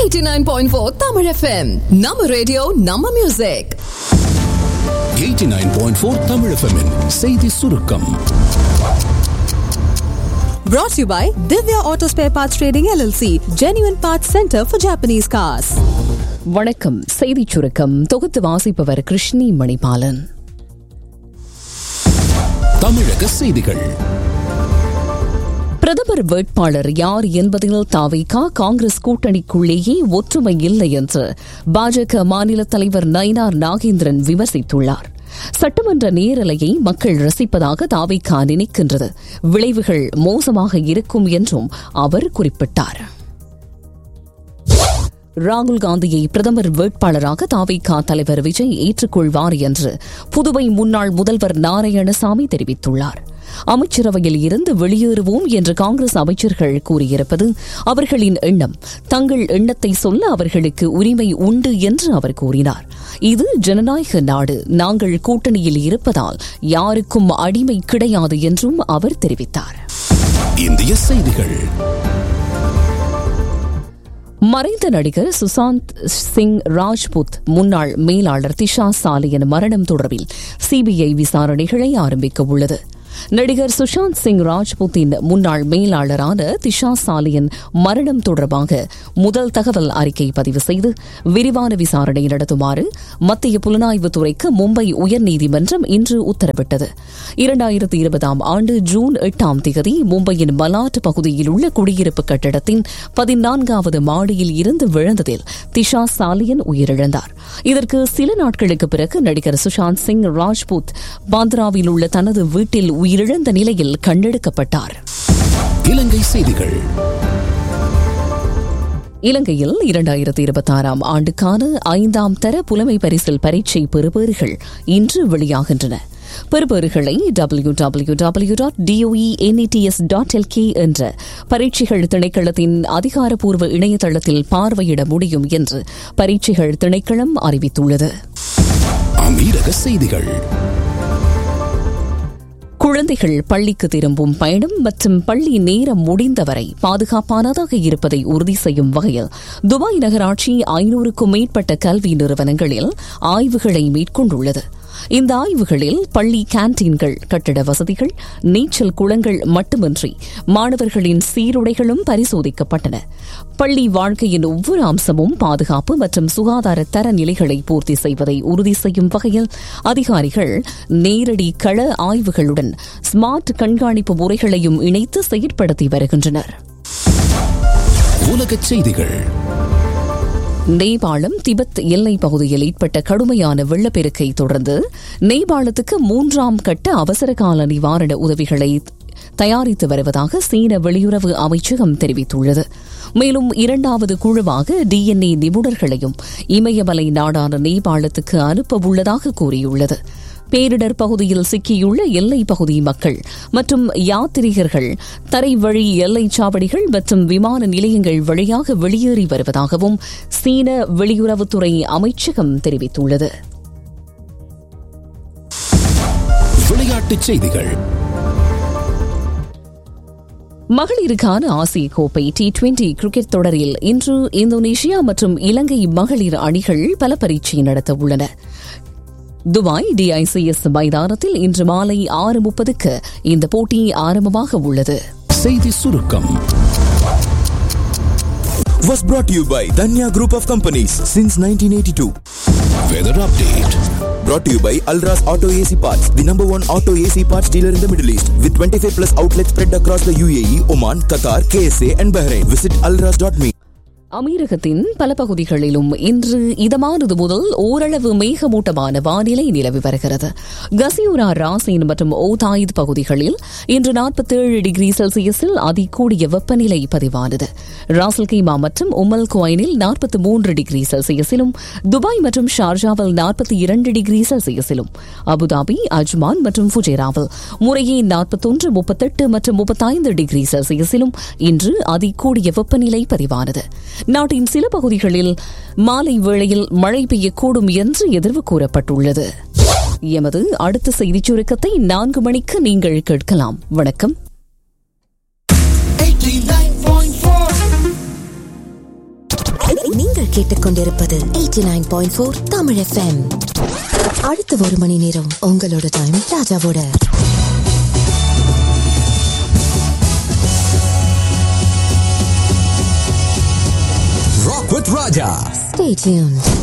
89.4 Tamil FM நம்ம radio நம்ம music 89.4 Tamil FM -இன் செய்தி சுருக்கம் Brought to you by Divya Auto Spare Parts Trading LLC, Genuine Parts Center for Japanese Cars. வணக்கம் செய்திச் சுருக்கம் தொகுத்து வாசிப்பவர் கிருஷ்ணி மணிபாலன் தமிழக செய்திகள் பிரதமர் வேட்பாளர் யார் என்பதில் தாவிகா காங்கிரஸ் கூட்டணிக்குள்ளேயே ஒற்றுமை இல்லை என்று பாஜக மாநில தலைவர் நயினார் நாகேந்திரன் விமர்சித்துள்ளார் சட்டமன்ற நேரலையை மக்கள் ரசிப்பதாக தாவிகா நினைக்கின்றது விளைவுகள் மோசமாக இருக்கும் என்றும் அவர் குறிப்பிட்டார் ராகுல் காந்தியை பிரதமர் வேட்பாளராக தாவிகா தலைவர் விஜய் ஏற்றுக்கொள்வார் என்று புதுவை முன்னாள் முதல்வர் நாராயணசாமி தெரிவித்துள்ளார் அமைச்சரவையில் இருந்து வெளியேறுவோம் என்று காங்கிரஸ் அமைச்சர்கள் கூறியிருப்பது அவர்களின் எண்ணம் தங்கள் எண்ணத்தை சொல்ல அவர்களுக்கு உரிமை உண்டு என்று அவர் கூறினார் இது ஜனநாயக நாடு நாங்கள் கூட்டணியில் இருப்பதால் யாருக்கும் அடிமை கிடையாது என்றும் அவர் தெரிவித்தார் இந்திய செய்திகள் மறைந்த நடிகர் சுசாந்த் சிங் ராஜ்புத் முன்னாள் மேலாளர் திஷா சாலியின் மரணம் தொடர்பில் சிபிஐ விசாரணைகளை ஆரம்பிக்க உள்ளது நடிகர் சுஷாந்த் சிங் ராஜ்புத்தின் முன்னாள் மேலாளரான திஷா சாலியின் மரணம் தொடர்பாக முதல் தகவல் அறிக்கை பதிவு செய்து விரிவான விசாரணை நடத்துமாறு மத்திய புலனாய்வு துறைக்கு மும்பை உயர்நீதிமன்றம் இன்று உத்தரவிட்டது இரண்டாயிரத்தி இருபதாம் ஆண்டு ஜூன் எட்டாம் தேதி மும்பையின் மலாட் பகுதியில் உள்ள குடியிருப்பு கட்டடத்தின் பதினான்காவது மாடியில் இருந்து விழுந்ததில் திஷா சாலியன் உயிரிழந்தார் இதற்கு சில நாட்களுக்கு பிறகு நடிகர் சுஷாந்த் சிங் ராஜ்புத் பாந்த்ராவில் உள்ள தனது வீட்டில் உயிரிழந்த நிலையில் கண்டெடுக்கப்பட்டார் இலங்கை செய்திகள் இலங்கையில் இரண்டாயிரத்தி இருபத்தி ஆறாம் ஆண்டுக்கான ஐந்தாம் தர புலமை பரிசில் பரீட்சை பெறுபேறுகள் இன்று வெளியாகின்றன பெறுபேறுகளை W W W dot DOE NETS dot LK என்ற பரீட்சைகள் திணைக்களத்தின் அதிகாரப்பூர்வ இணையதளத்தில் பார்வையிட முடியும் என்று பரீட்சைகள் திணைக்களம் அறிவித்துள்ளது அமீரக செய்திகள் குழந்தைகள் பள்ளிக்கு திரும்பும் பயணம் மற்றும் பள்ளி நேரம் முடிந்தவரை பாதுகாப்பானதாக இருப்பதை உறுதி செய்யும் வகையில் துபாய் நகராட்சி ஐநூறுக்கும் மேற்பட்ட கல்வி நிறுவனங்களில் ஆய்வுகளை மேற்கொண்டுள்ளது இந்த ஆய்வுகளில் பள்ளி கேன்டீன்கள் கட்டிட வசதிகள் நீச்சல் குளங்கள் மட்டுமின்றி மாணவர்களின் சீருடைகளும் பரிசோதிக்கப்பட்டன பள்ளி வாழ்க்கையின் ஒவ்வொரு அம்சமும் பாதுகாப்பு மற்றும் சுகாதார தர நிலைகளை பூர்த்தி செய்வதை உறுதி செய்யும் வகையில் அதிகாரிகள் நேரடி கள ஆய்வுகளுடன் ஸ்மார்ட் கண்காணிப்பு முறைகளையும் இணைத்து செயற்படுத்தி வருகின்றனர் உலகச் செய்திகள் நேபாளம் திபெத் எல்லை பகுதியில் ஏற்பட்ட கடுமையான வெள்ளப்பெருக்கை தொடர்ந்து நேபாளத்துக்கு மூன்றாம் கட்ட அவசரகால நிவாரண உதவிகளை தயாரித்து வருவதாக சீன வெளியுறவு அமைச்சகம் தெரிவித்துள்ளது மேலும் இரண்டாவது குழுவாக டிஎன்ஏ நிபுணர்களையும் இமயமலை நாடான நேபாளத்துக்கு அனுப்ப உள்ளதாக கூறியுள்ளது பேரிடர் பகுதியில் சிக்கியுள்ள எல்லை பகுதி மக்கள் மற்றும் யாத்ரீகர்கள் தரை வழி எல்லை சாவடிகள் மற்றும் விமான நிலையங்கள் வழியாக வெளியேறி வருவதாகவும் சீன வெளியுறவுத்துறை அமைச்சகம் தெரிவித்துள்ளது விளையாட்டுச் செய்திகள் மகளிருக்கான ஆசிய கோப்பை டி டுவெண்டி கிரிக்கெட் தொடரில் இன்று இந்தோனேஷியா மற்றும் இலங்கை மகளிர் அணிகள் பல பரீட்சை நடத்த உள்ளன துபாய் டிஐசிஎஸ் மைதானத்தில் இன்று மாலை ஆறு முப்பதுக்கு இந்த போட்டி ஆரம்பமாக உள்ளது செய்தி சுருக்கம் was brought to you by Danya Group of Companies since 1982. Weather update Brought to you by Alras Auto AC Parts, the number one auto AC parts dealer in the Middle East, with 25 plus outlets spread across the UAE, Oman, Qatar, KSA, and Bahrain. Visit alras.me. அமீரகத்தின் பல பகுதிகளிலும் இன்று இதமானது முதல் ஓரளவு மேகமூட்டமான வானிலை நிலவி வருகிறது கசியூரா ராசின் மற்றும் ஓதாயித் பகுதிகளில் இன்று நாற்பத்தேழு டிகிரி செல்சியஸில் அதிகூடிய வெப்பநிலை பதிவானது ராசல் கீமா மற்றும் உமல் குவைனில் நாற்பத்தி மூன்று டிகிரி செல்சியஸிலும் துபாய் மற்றும் ஷார்ஜாவில் நாற்பத்தி இரண்டு டிகிரி செல்சியஸிலும் அபுதாபி அஜ்மான் மற்றும் ஃபுஜேராவில் முறையே நாற்பத்தொன்று முப்பத்தெட்டு மற்றும் முப்பத்தைந்து டிகிரி செல்சியஸிலும் இன்று அதிகூடிய வெப்பநிலை பதிவானது நாட்டின் சில பகுதிகளில் மாலை வேளையில் மழை பெய்யக்கூடும் என்று எதிர்வு கூறப்பட்டுள்ளது எமது அடுத்த செய்திச் சுருக்கத்தை நான்கு மணிக்கு நீங்கள் கேட்கலாம் வணக்கம் நீ நீங்கள் கேட்டுக்கொண்டிருப்பது eighty nine point four Tamil FM அடுத்த ஒரு மணி நேரம் உங்களோட டைம் ராஜாவோட Rock with Raja. Stay tuned.